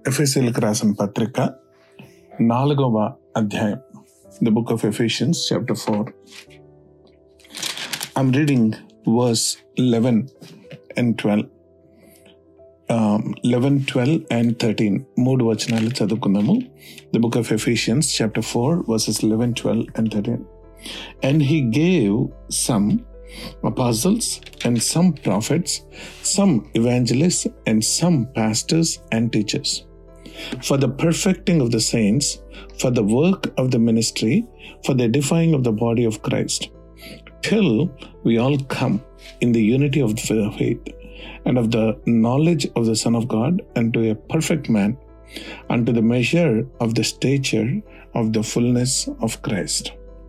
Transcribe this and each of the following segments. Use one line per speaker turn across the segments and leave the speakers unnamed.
ఎఫ్ఎస్ఎల్కి రాసిన పత్రిక నాలుగవ అధ్యాయం the book of Ephesians chapter four I'm reading verse eleven and twelve eleven twelve and thirteen మూడు వచనాలు చదువుకుందాము the book of Ephesians chapter four verses eleven twelve and thirteen and he gave some apostles and some prophets, some evangelists, and some pastors and teachers. For the perfecting of the saints, for the work of the ministry, for the edifying of the body of Christ, till we all come in the unity of the faith and of the knowledge of the Son of God unto a perfect man, unto the measure of the stature of the fullness of Christ.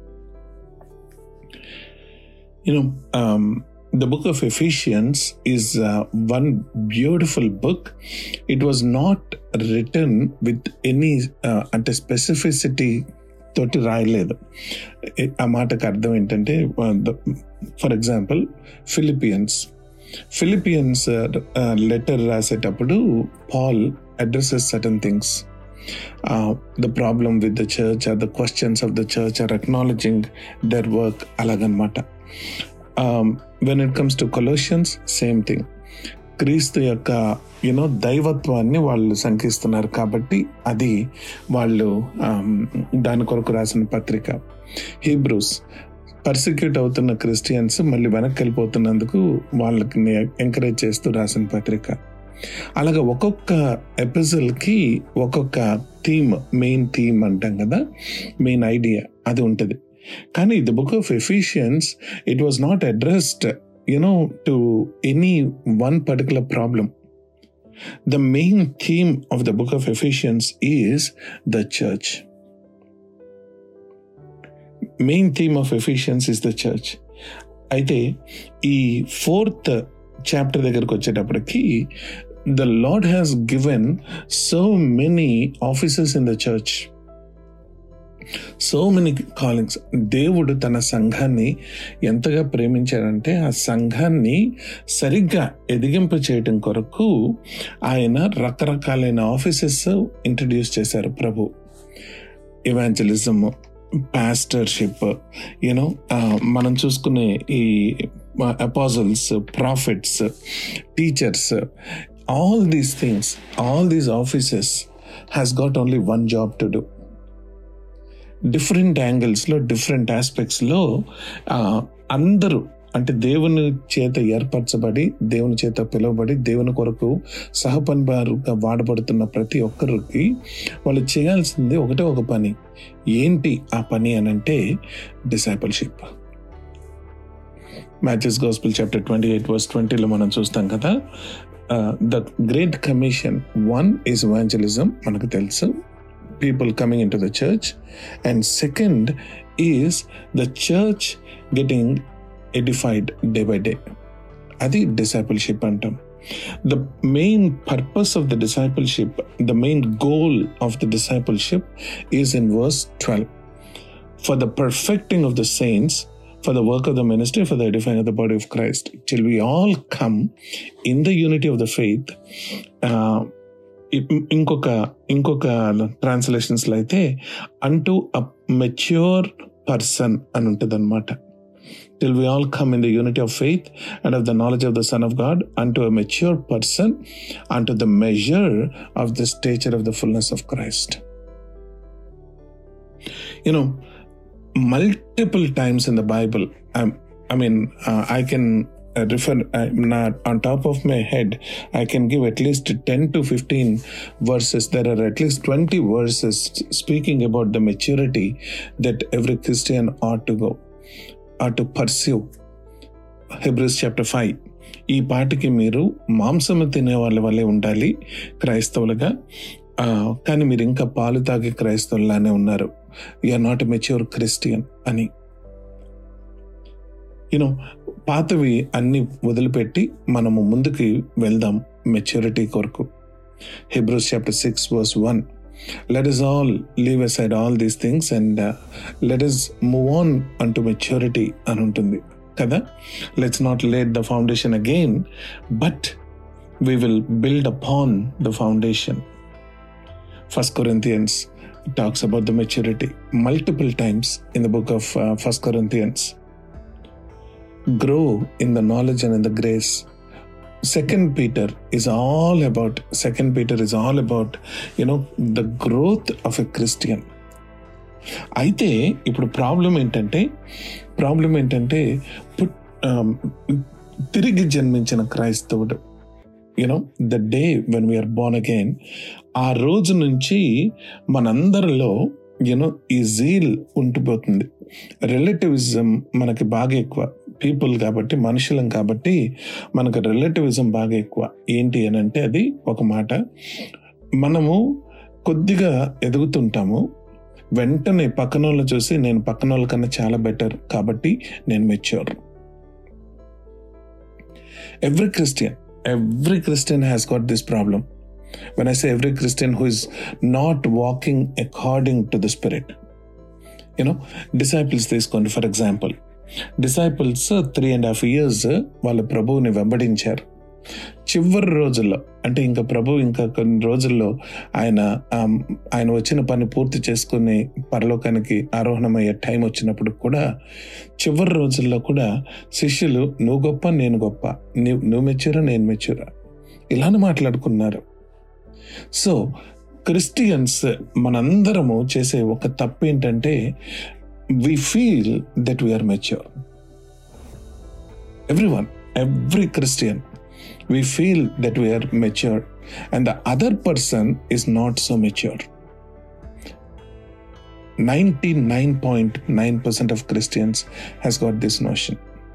you know um, the book of ephesians is uh, one beautiful book it was not written with any uh, అంటే specificity తోటి రాయలేదు ఆ మాటకు అర్థం ఏంటంటే for example Philippians Philippians letter రాసేటప్పుడు Paul addresses certain things the problem with the church or the questions of the church or acknowledging their work అలాగనమాట when it comes to Colossians same thing క్రీస్తు యొక్క you know దైవత్వాన్ని వాళ్ళు శంకిస్తున్నారు కాబట్టి అది వాళ్ళు దాని కొరకు రాసిన పత్రిక హీబ్రూస్ పర్సిక్యూట్ అవుతున్న క్రిస్టియన్స్ మళ్ళీ వెనక్కి వెళ్ళిపోతున్నందుకు వాళ్ళకి ఎంకరేజ్ చేస్తూ రాసిన పత్రిక అలాగే ఒక్కొక్క ఎపిసోడ్కి ఒక్కొక్క థీమ్ మెయిన్ థీమ్ అంటాం కదా మెయిన్ ఐడియా అది ఉంటుంది కానీ the book of Ephesians it was not addressed you know to any one particular problem the main theme of the book of Ephesians is the church main theme of Ephesians is the church అయితే ఈ fourth chapter దగ్గరకు వచ్చేటప్పటికి the Lord has given so many officers in the church so many callings దేవుడు తన సంఘాన్ని ఎంతగా ప్రేమించాడంటే ఆ సంఘాన్ని సరిగ్గా ఎదిగింపు చేయటం కొరకు ఆయన రకరకాలైన ఆఫీసెస్ ఇంట్రడ్యూస్ చేశారు ప్రభు ఇవాంజలిజం పాస్టర్షిప్ యూనో మనం చూసుకునే ఈ apostles prophets teachers all these things all these offices has got only one job to do different యాంగిల్స్లో డిఫరెంట్ ఆస్పెక్ట్స్లో అందరూ అంటే దేవుని చేత ఏర్పరచబడి దేవుని చేత పిలువబడి దేవుని కొరకు సహపనివారుగా వాడబడుతున్న ప్రతి ఒక్కరికి వాళ్ళు చేయాల్సింది ఒకటే ఒక పని ఏంటి ఆ పని అని అంటే discipleship Matthew's gospel chapter twenty eight verse ట్వంటీలో మనం చూస్తాం కదా the great commission one is evangelism మనకు తెలుసు people coming into the church and second is the church getting edified day by day adi discipleship antam the main purpose of the discipleship the main goal of the discipleship is in verse 12 for the perfecting of the saints for the work of the ministry for the edifying of the body of christ till we all come in the unity of the faith uh, ఇంకొక ఇంకొక ట్రాన్స్లేషన్స్లో అయితే అంటూ అ mature person అని ఉంటుంది అనమాట till we all come in the unity of faith and of the knowledge of the Son of God and to a mature person and to the measure of the stature of the fullness of Christ you know multiple times in the Bible I mean I can refer uh, not on top of my head i can give at least 10 to 15 verses there are at least 20 verses speaking about the maturity that every christian ought to go ought to pursue hebrews chapter 5 ఈ పాటికి మీరు మాంసము తినే వాళ్ళ వల్లే ఉండాలి క్రైస్తవులుగా కానీ మీరు ఇంకా పాలు తాగే క్రైస్తవులానే ఉన్నారు ఆర్ నాట్ మెచ్యూర్ క్రిస్టియన్ అని యూనో పాతవి అన్ని వదిలిపెట్టి మనము ముందుకి వెళ్దాం మెచ్యూరిటీ కొరకు Hebrews chapter six verse one let us all leave aside all these things and let us move on unto maturity అని ఉంటుంది కదా let's not lay the foundation again but we will build upon the foundation First Corinthians talks about the maturity multiple times in the book of uh, First Corinthians. Grow in the knowledge and in the grace. Second Peter is all about. Second Peter is all about, you know, the growth of a Christian. అయితే ఇప్పుడు problem ఏంటంటే problem ఏంటంటే put um, తిరిగి జన్మించిన క్రైస్తవుడు you know the day when we're born again ఆ రోజు నుంచి మనందరిలో యూనో ఈ జీల్ ఉండిపోతుంది రిలేటివిజం మనకి బాగా ఎక్కువ పీపుల్ కాబట్టి మనుషులం కాబట్టి మనకు రిలేటివిజం బాగా ఎక్కువ ఏంటి అని అంటే అది ఒక మాట మనము కొద్దిగా ఎదుగుతుంటాము వెంటనే పక్కన వాళ్ళు చూసి నేను పక్కన వాళ్ళ కన్నా చాలా బెటర్ కాబట్టి నేను mature every Christian every Christian has got this problem when I say every Christian who is not walking according to the spirit you know disciples తీసుకోండి for example disciples three and half years వాళ్ళ ప్రభువుని వెంబడించారు చివరి రోజుల్లో అంటే ఇంకా ప్రభు ఇంకా కొన్ని రోజుల్లో ఆయన ఆమ్, ఆయన వచ్చిన పని పూర్తి చేసుకుని పరలోకానికి ఆరోహణమయ్యే టైం వచ్చినప్పుడు కూడా చివరి రోజుల్లో కూడా శిష్యులు నువ్వు గొప్ప నేను గొప్ప నువ్వు నువ్వు మెచ్యూరా నేను మెచ్యూరా ఇలానే మాట్లాడుకున్నారు సో క్రిస్టియన్స్ మనందరము చేసే ఒక తప్పు ఏంటంటే we feel that we're mature every one every Christian we feel that we are mature and the other person is not so mature 99.9% of christians has got this notion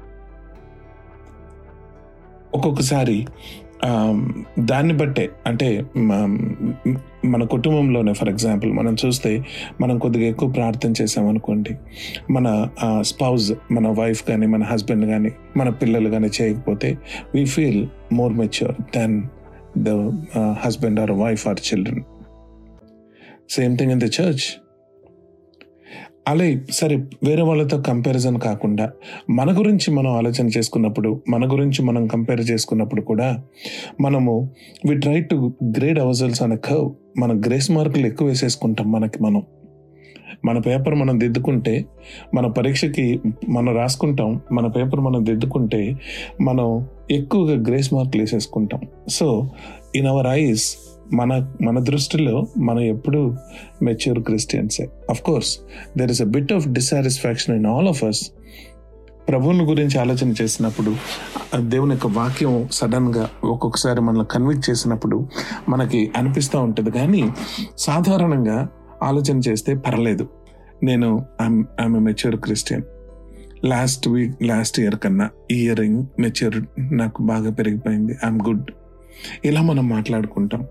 ఒక్కొక్కసారి ఆమ్, దాన్ని బట్టే అంటే మ- మన కుటుంబంలోనే ఫర్ ఎగ్జాంపుల్ మనం చూస్తే మనం కొద్దిగా ఎక్కువ ప్రార్థన చేసామనుకోండి మన స్పౌజ్ మన వైఫ్ కానీ మన హస్బెండ్ కానీ మన పిల్లలు కానీ చేయకపోతే we feel more mature then the husband or wife or children same thing in the church అలా సరే వేరే వాళ్ళతో కంపారిజన్ కాకుండా మన గురించి మనం ఆలోచన చేసుకున్నప్పుడు మన గురించి మనం కంపేర్ చేసుకున్నప్పుడు కూడా మనము we try to grade ourselves అనే కర్వ్ మన గ్రేస్ మార్కులు ఎక్కువ వేసేసుకుంటాం మనకి మనం మన పేపర్ మనం దిద్దుకుంటే మన పరీక్షకి మనం రాసుకుంటాం మన పేపర్ మనం దిద్దుకుంటే మనం ఎక్కువగా గ్రేస్ మార్కులు వేసేసుకుంటాం సో ఇన్ అవర్ ఐస్ మన మన దృష్టిలో మనం ఎప్పుడు మెచ్యూర్ క్రిస్టియన్సే of course there is a bit of dissatisfaction in all of us ప్రభువుని గురించి ఆలోచన చేసినప్పుడు ఆ దేవుని యొక్క వాక్యం సడన్ గా ఒక్కొక్కసారి మనల్ని కన్విక్ట్ చేసినప్పుడు మనకి అనిపిస్తూ ఉంటుంది కానీ సాధారణంగా ఆలోచన చేస్తే పర్లేదు నేను I'm mature Christian last week last year కన్నా ఈ ఇయర్ మెచ్యూర్ నాకు బాగా పెరిగిపోయింది ఐఎమ్ గుడ్ ఇలా మనం మాట్లాడుకుంటాం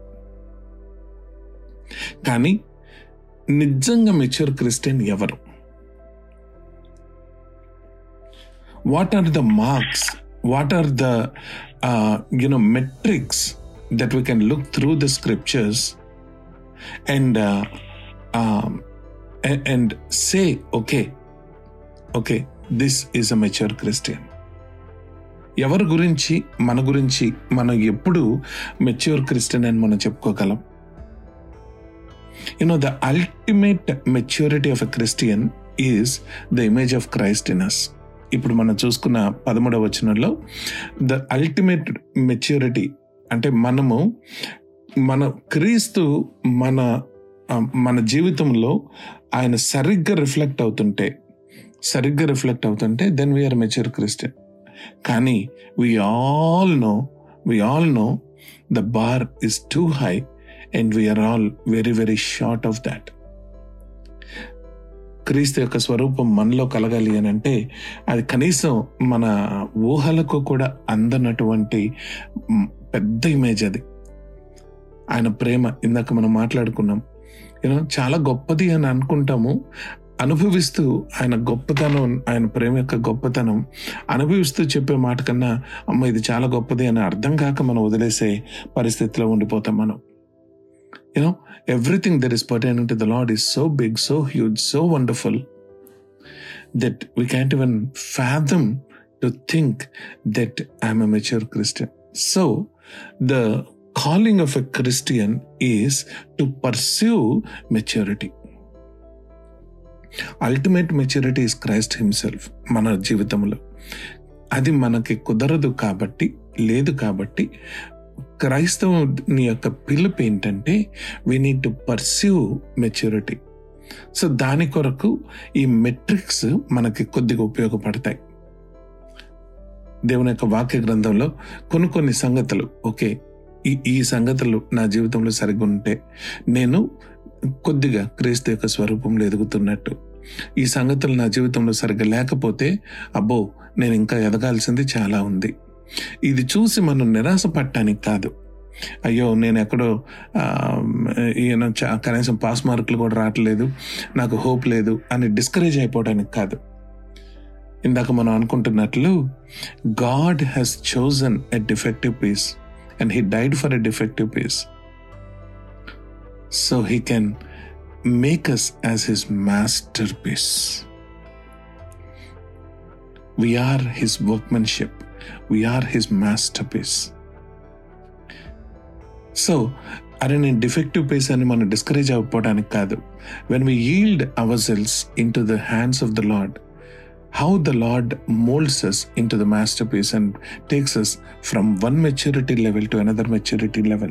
కానీ నిజంగా మెచ్యూర్ క్రిస్టియన్ ఎవరు what are the marks what are the uh, you know metrics that we can look through the scriptures and uh, um, and, and say okay okay this is a mature christian ఎవరి గురించి మన గురించి మనం ఎప్పుడు mature Christian అని మనం చెప్పుకోగలం you know the ultimate maturity of a christian is the image of christ in us ఇప్పుడు మనం చూసుకున్న పదమూడవ వచనంలో ద అల్టిమేట్ మెచ్యూరిటీ అంటే మనము మన క్రీస్తు మన ఆ, మన జీవితంలో ఆయన సరిగ్గా రిఫ్లెక్ట్ అవుతుంటే సరిగ్గా రిఫ్లెక్ట్ అవుతుంటే దెన్ వీఆర్ మెచ్యూర్ క్రిస్టియన్ కానీ we all know we all know the bar is too high and we're all very very short of that క్రీస్తు యొక్క స్వరూపం మనలో కలగాలి అని అంటే అది కనీసం మన ఊహలకు కూడా అందనటువంటి మ్, పెద్ద ఇమేజ్ అది ఆయన ప్రేమ ఇందాక మనం మాట్లాడుకున్నాం యూనో చాలా గొప్పది అని అనుకుంటాము అనుభవిస్తూ ఆయన గొప్పతనం ఆయన ప్రేమ యొక్క గొప్పతనం అనుభవిస్తూ చెప్పే మాట కన్నా అమ్మ ఇది చాలా గొప్పది అని అర్థం కాక మనం వదిలేసే పరిస్థితిలో ఉండిపోతాం మనం you know everything that is pertaining to the Lord is so big so huge so wonderful that we can't even fathom to think that I'm a mature Christian. So, the calling of a Christian is to pursue maturity. Ultimate maturity is Christ himself మన జీవితంలో అది మనకి కుదరదు కాబట్టి లేదు కాబట్టి క్రైస్తవుని యొక్క పిలుపు ఏంటంటే we need to pursue maturity so దాని కొరకు ఈ మెట్రిక్స్ మనకి కొద్దిగా ఉపయోగపడతాయి దేవుని యొక్క వాక్య గ్రంథంలో కొన్ని కొన్ని సంగతులు ఓకే ఈ ఈ సంగతులు నా జీవితంలో సరిగ్గా ఉంటే నేను కొద్దిగా క్రీస్తు యొక్క స్వరూపంలో ఎదుగుతున్నట్టు ఈ సంగతులు నా జీవితంలో సరిగ్గా లేకపోతే అబ్బో నేను ఇంకా ఎదగాల్సింది చాలా ఉంది ఇది చూసి మనం నిరాశ పట్టడానికి కాదు అయ్యో నేను ఎక్కడో ఈయన కనీసం పాస్ మార్కులు కూడా రావట్లేదు నాకు హోప్ లేదు అని డిస్కరేజ్ అయిపోవడానికి కాదు ఇందాక మనం అనుకుంటున్నట్లు God has chosen a defective piece and he died for a defective piece so he can make us as his masterpiece we're his workmanship we're his masterpiece so అరే నేను defective piece అని మనం discourage అవ్వడానికి కాదు when we yield ourselves into the hands of the Lord how the Lord molds us into the masterpiece and takes us from one maturity level to another maturity level.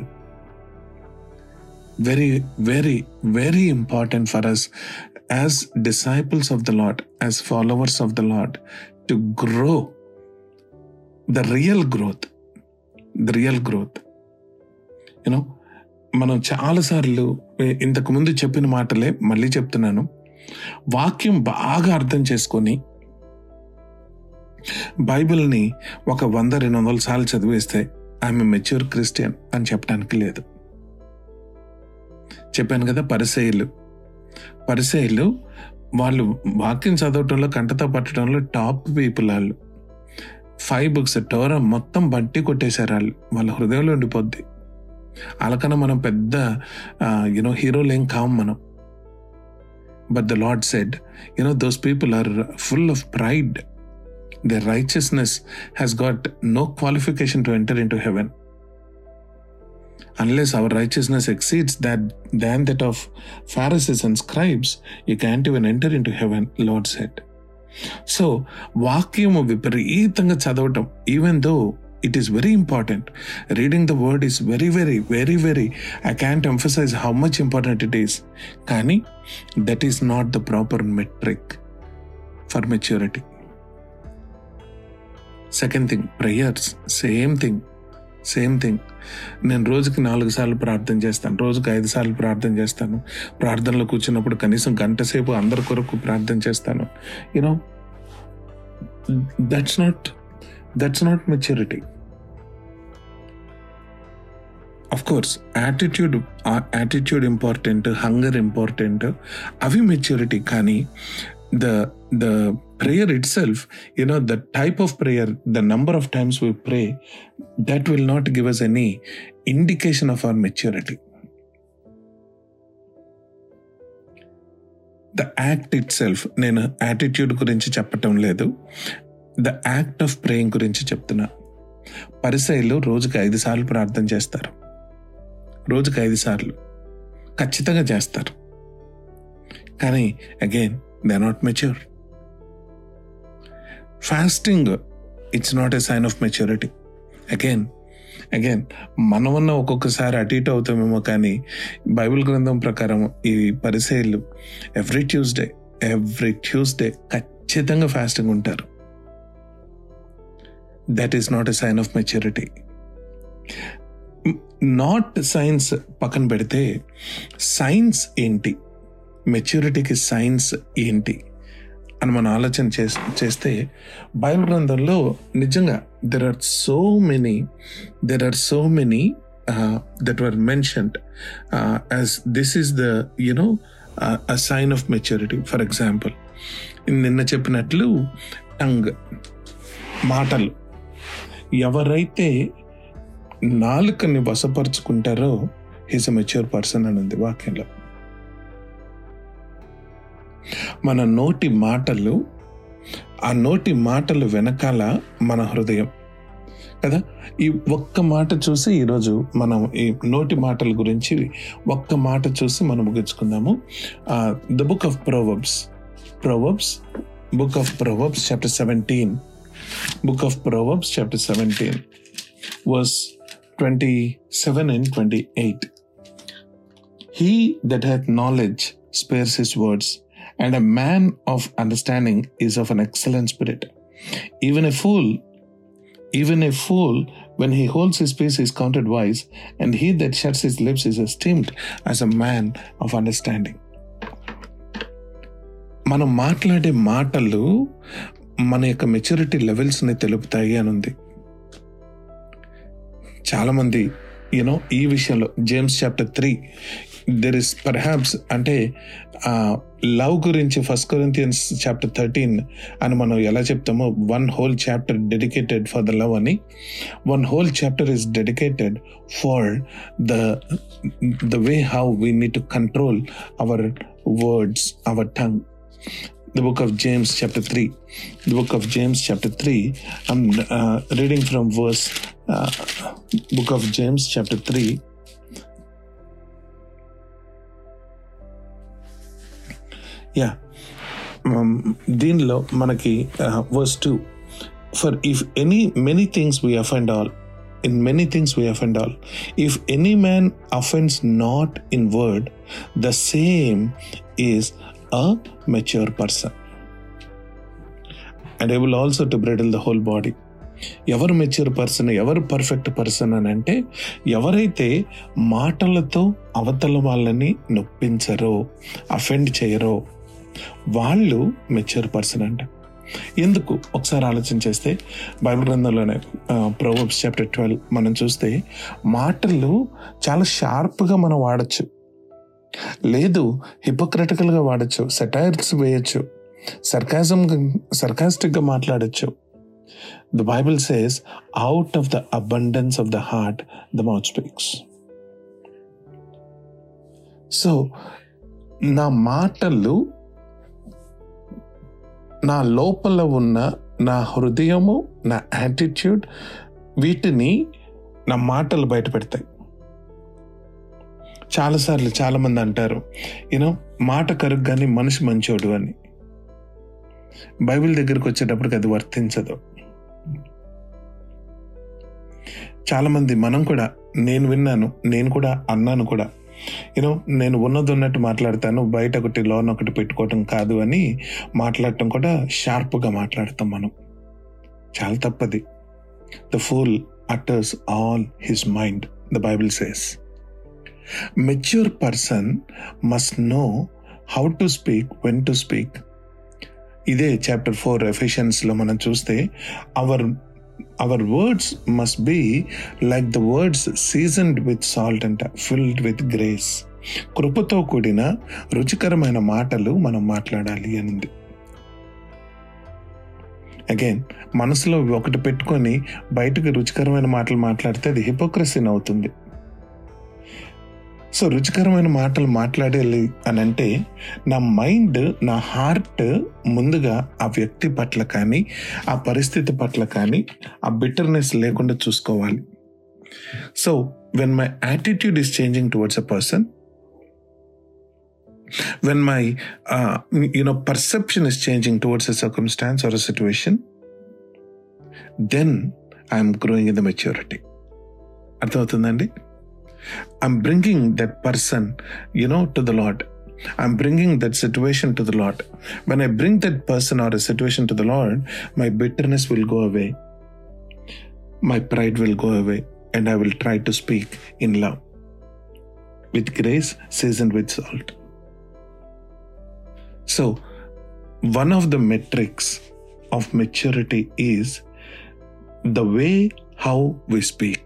Very, very, very important for us as disciples of the Lord, as followers of the Lord, to grow the real growth. The real growth. You know, మనం చాలాసార్లు ఇంతకు ముందు చెప్పిన మాటలే మళ్ళీ చెప్తున్నాను వాక్యం బాగా అర్థం చేసుకొని బైబిల్ని ఒక వంద రెండు వందల సార్లు చదివేస్తే ఆమె మెచ్యూర్ క్రిస్టియన్ అని చెప్పడానికి లేదు చెప్పాను కదా పరిసయులు పరిసయులు వాళ్ళు వాక్యం చదవటంలో కంటతో పట్టడంలో టాప్ పీపుల్ వాళ్ళు ఫైవ్ బుక్స్ టోరా మొత్తం బట్టి కొట్టేశారు వాళ్ళు వాళ్ళ హృదయంలో ఉండిపోద్ది వాళ్ళకన్నా మనం పెద్ద యునో హీరోలు ఏం కాం మనం but the Lord said you know those people are full of pride their righteousness has got no qualification to enter into heaven unless our righteousness exceeds that than that of pharisees and scribes you can't even enter into heaven lord said so వాక్యము విపరీతంగా చదవటం even though it is very important reading the word is very very very very I can't emphasize how much important it is కానీ that is not the proper metric for maturity second thing prayers same thing same thing నేను రోజుకి నాలుగు సార్లు ప్రార్థన చేస్తాను రోజుకి ఐదు సార్లు ప్రార్థన చేస్తాను ప్రార్థనలో కూర్చున్నప్పుడు కనీసం గంట సేపు అందరి కొరకు ప్రార్థన చేస్తాను you know that's not that's not maturity of course attitude attitude important hunger important అవి మెచ్యూరిటీ కానీ the the prayer itself, you know, the type of prayer, the number of times we pray, that will not give us any indication of our maturity. The act itself నేను attitude గురించి చెప్పటం లేదు the act of praying గురించి చెప్తున్నా పరిసైలు రోజుకి ఐదు సార్లు ప్రార్థన చేస్తారు రోజుకి ఐదు సార్లు ఖచ్చితంగా చేస్తారు కానీ again they not mature fasting it's not a sign of maturity again again మనమన్న ఒక్కొక్కసారి అటు ఇటు అవుతామేమో కానీ బైబిల్ గ్రంథం ప్రకారం ఈ పరిశైలు ఎవ్రీ ట్యూస్డే ఎవ్రీ ట్యూస్డే ఖచ్చితంగా ఫాస్టింగ్ ఉంటారు that is not a sign of maturity not signs పక్కన పెడితే సైన్స్ ఏంటి మెచ్యూరిటీకి సైన్స్ ఏంటి అని మనం ఆలోచన చేస్తే బైబిల్ గ్రంథంలో నిజంగా there are so many there are so many that were mentioned as this is the you know a sign of maturity for example నిన్న చెప్పినట్లు టంగ్ మాటలు ఎవరైతే నాలుకని వశపరుచుకుంటారో హీస్ అ మెచ్యూర్ పర్సన్ అని ఉంది వాక్యంలో మన నోటి మాటలు ఆ నోటి మాటలు వెనకాల మన హృదయం కదా ఈ ఒక్క మాట చూసి ఈరోజు మనం ఈ నోటి మాటల గురించి ఒక్క మాట చూసి మనం ముగించుకుందాము the book of Proverbs Proverbs book of Proverbs chapter seventeen book of Proverbs chapter seventeen verse twenty seven and twenty eight he that hath knowledge spares his words and a man of understanding is of an excellent spirit. Even a fool, even a fool, when he holds his peace, is counted wise, and he that shuts his lips is esteemed as a man of understanding. మనం మాట్లాడే మాటలు మన యొక్క maturity లెవెల్స్ని తెలుపుతాయి అని ఉంది చాలామంది యూనో ఈ విషయంలో James chapter three there is perhaps అంటే లవ్ గురించి ఫస్ట్ కొరింతియన్స్ చాప్టర్ థర్టీన్ అని మనం ఎలా చెప్తామో one whole chapter dedicated for the love అని one whole chapter is dedicated for the the way how we need to control our words our tongue the book of James, chapter 3. The book of James, chapter 3. I'm uh, reading from verse, uh, book of James, chapter 3. Yeah దీనిలో మనకి verse two for if any many things we offend all in many things we offend all if any man offends not in word the same is a mature person and able also to bridle the whole body ఎవరు mature person ఎవరు perfect person అని అంటే ఎవరైతే మాటలతో అవతల వాళ్ళని నొప్పించరో offend చేయరో వాళ్ళు mature person అంట ఎందుకు ఒకసారి ఆలోచన చేస్తే బైబిల్ గ్రంథంలోనే ప్రోవర్బ్స్ చాప్టర్ ట్వెల్వ్ మనం చూస్తే మాటలు చాలా షార్ప్గా మనం వాడచ్చు లేదు హిపోక్రటికల్గా వాడచ్చు సెటైర్స్ వేయచ్చు సర్కాజం సర్కాస్టిక్గా మాట్లాడచ్చు the Bible says out of the abundance of the heart the mouth speaks so నా మాటలు నా లోపల ఉన్న నా హృదయము నా యాటిట్యూడ్ వీటిని నా మాటలు బయట పెడతాయి చాలాసార్లు చాలామంది అంటారు యూనో మాట కరుగు కానీ మనిషి మంచోడు అని బైబిల్ దగ్గరికి వచ్చేటప్పటికి అది వర్తించదు చాలామంది మనం కూడా నేను విన్నాను నేను కూడా అన్నాను కూడా యూనో నేను ఉన్నది ఉన్నట్టు మాట్లాడతాను బయట ఒకటి లోన్ ఒకటి పెట్టుకోవటం కాదు అని మాట్లాడటం కూడా షార్ప్గా మాట్లాడతాం మనం చాలా తప్పది the fool utters all his mind the Bible says mature person must know how to speak when to speak ఇదే చాప్టర్ ఫోర్ ఎఫిషియన్స్లో మనం చూస్తే our our words must be like the words seasoned with salt అంట filled with grace కృపతో కూడిన రుచికరమైన మాటలు మనం మాట్లాడాలి అనింది అగైన్ మనసులో ఒకటి పెట్టుకొని బయటకు రుచికరమైన మాటలు మాట్లాడితే అది హిపోక్రసీన్ అవుతుంది సో రుచికరమైన మాటలు మాట్లాడాలి అని అంటే నా మైండ్ నా హార్ట్ ముందుగా ఆ వ్యక్తి పట్ల కానీ ఆ పరిస్థితి పట్ల కానీ ఆ బిటర్నెస్ లేకుండా చూసుకోవాలి so when my attitude is changing towards a person when my uh, you know perception is changing towards a circumstance or a situation then i'm growing in the maturity అర్థమవుతుందండి i'm bringing that person you know to the lord i'm bringing that situation to the lord when i bring that person or a situation to the lord my bitterness will go away my pride will go away and i will try to speak in love with grace seasoned with salt so, one of the metrics of maturity is the way how we speak.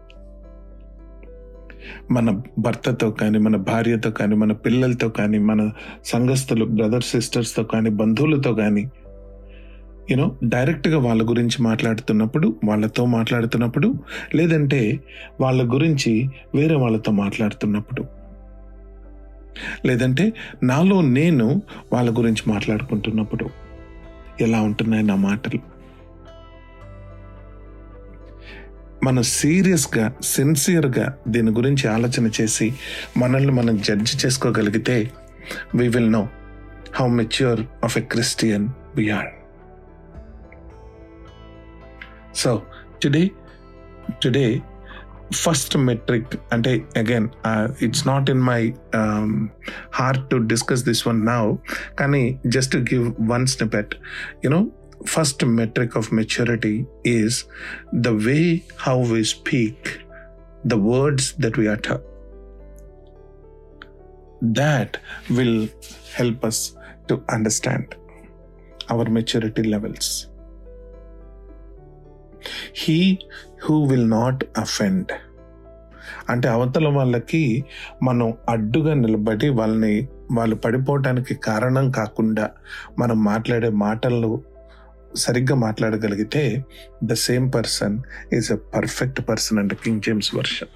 మన భర్తతో కానీ మన భార్యతో కానీ మన పిల్లలతో కానీ మన సంఘస్థులు బ్రదర్ సిస్టర్స్తో కానీ బంధువులతో కానీ యూనో డైరెక్ట్గా వాళ్ళ గురించి మాట్లాడుతున్నప్పుడు వాళ్ళతో మాట్లాడుతున్నప్పుడు లేదంటే వాళ్ళ గురించి వేరే వాళ్ళతో మాట్లాడుతున్నప్పుడు లేదంటే నాలో నేను వాళ్ళ గురించి మాట్లాడుకుంటున్నప్పుడు ఎలా ఉంటున్నాయి నా మాటలు మనం సీరియస్గా సిన్సియర్గా దీని గురించి ఆలోచన చేసి మనల్ని మనం జడ్జి చేసుకోగలిగితే we will know how mature of a Christian we are. So today, today, first metric, and I- again, uh, it's not in my um, heart to discuss this one now. Kani, just to give one snippet, you know, first metric of maturity is the way how we speak, the words that we utter. That will help us to understand our maturity levels. He who will not offend. అంటే అవతల వాళ్ళకి మనం అడ్డుగా నిలబడి వాళ్ళని వాళ్ళు పడిపోవటానికి కారణం కాకుండా మనం మాట్లాడే మాటలు సరిగ్గా మాట్లాడగలిగితే the same person is a perfect person and King James version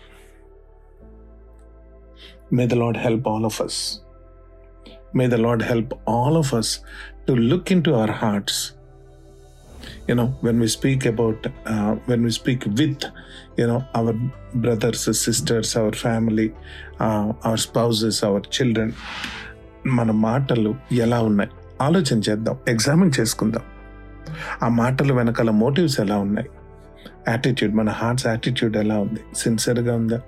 may the Lord help all of us may the Lord help all of us to look into our hearts you know when we speak about uh, when we speak with you know our brothers sisters our family uh, our spouses our children మన మాటలు ఎలా ఉన్నాయి ఆలోచన చేద్దాం examine చేసుకుందాం ఆ మాటలు వెనకాల మోటివ్స్ ఎలా ఉన్నాయి యాటిట్యూడ్ మన హార్ట్స్ యాటిట్యూడ్ ఎలా ఉంది సిన్సియర్గా ఉందా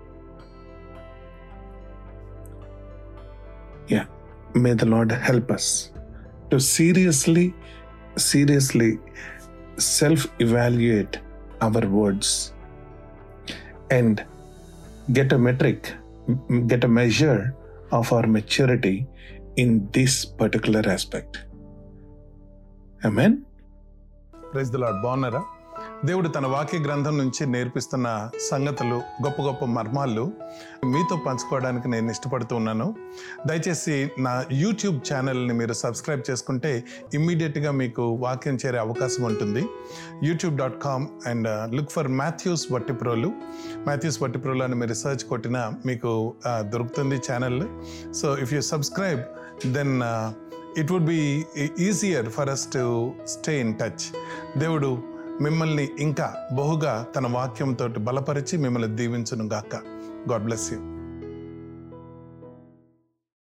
yeah may the Lord help us to seriously, seriously self evaluate our words and get a metric, m- get a measure of our maturity in this particular aspect. Amen.
Praise the Lord బాగున్నారా దేవుడు తన వాక్య గ్రంథం నుంచి నేర్పిస్తున్న సంగతులు గొప్ప గొప్ప మర్మాలు మీతో పంచుకోవడానికి నేను ఇష్టపడుతూ ఉన్నాను దయచేసి నా యూట్యూబ్ ఛానల్ని మీరు సబ్స్క్రైబ్ చేసుకుంటే ఇమ్మీడియట్గా మీకు వాక్యం చేరే అవకాశం ఉంటుంది YouTube dot com and look for Mathews Vattiprolu Mathews Vattiprolu అని మీరు రీసెర్చ్ కొట్టినా మీకు ఆ, దొరుకుతుంది channel so if you subscribe then it would be easier for us to stay in touch దేవుడు మిమ్మల్ని ఇంకా బహుగా తన వాక్యంతో బలపరిచి మిమ్మల్ని దీవించును గాక గాడ్ బ్లెస్ యూ